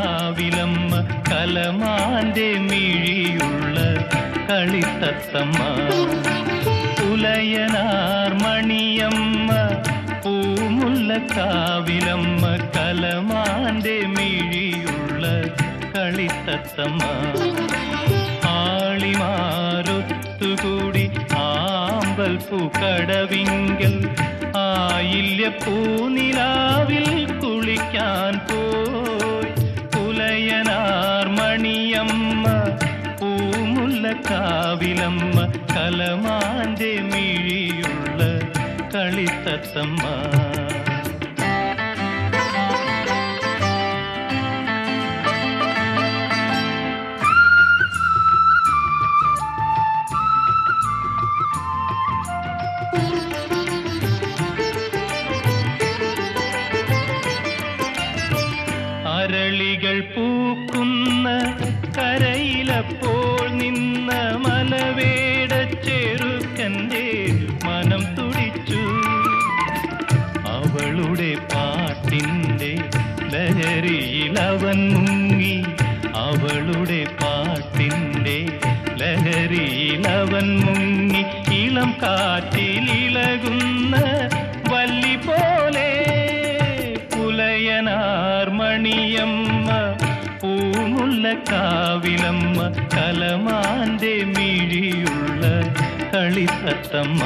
കാവിലമ്മ കലമാന്റെ മിഴിയുള്ള കളിത്തത്തമ്മ പുലയനാർ മണിയമ്മ പൂമുല്ല കാവിലമ്മ കലമാന്റെ മിഴിയുള്ള കളിത്തത്തമ്മ ആളിമാരൊത്തുകൂടി ആമ്പൽ പൂക്കടവിങ്കൽ ആയില്യ പൂനിലാവിൽ കുളിക്കാൻ പോയി പുലയനാർ മണിയമ്മ പൂമുല്ല കാവിലമ്മ കലമാന്റെ മിഴിയുള്ള കളിത്തത്തമ്മ അരളികൾ പൂക്കുന്ന കരയിലപ്പോൾ നിന്ന മലവേട ചെറുക്കന്റെ മനം തുടിച്ചു അവളുടെ പാട്ടിന്റെ ലഹരിയിൽ അവൻ മുങ്ങി അവളുടെ പാട്ടിന്റെ ലഹരിയിൽ അവൻ മുങ്ങി ഇളം കാറ്റിൽ ഇളകുന്ന വല്ലി പോലെ പുലയനാർ മണിയമ്മ പൂമുല്ല കാവിലമ്മ കലമാന്റെ മിഴിയുള്ള കളിത്തത്തമ്മ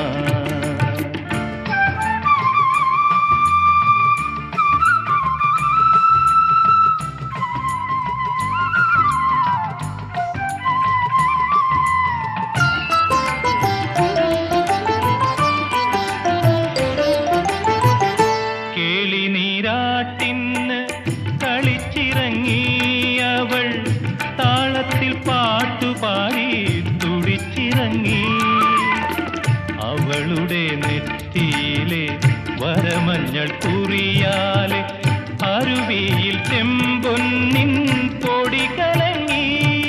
കേളി നീരാട്ടിന് കളിച്ചിറങ്ങി അവൾ താളത്തിൽ പാട്ടുപാടി തുടിച്ചിറങ്ങി അവളുടെ നെറ്റിയിലെ വരമഞ്ഞൾ കുറിയാലെ അരുവിയിൽ ചെമ്പൊന്നിൻ പൊടി കലങ്ങി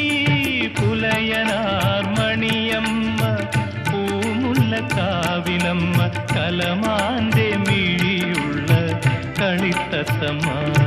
പുലയനാർ മണിയമ്മ പൂമുല്ല കാവിലമ്മ കലമാന്റെ മിഴിയുള്ള കളിത്തത്തമ്മ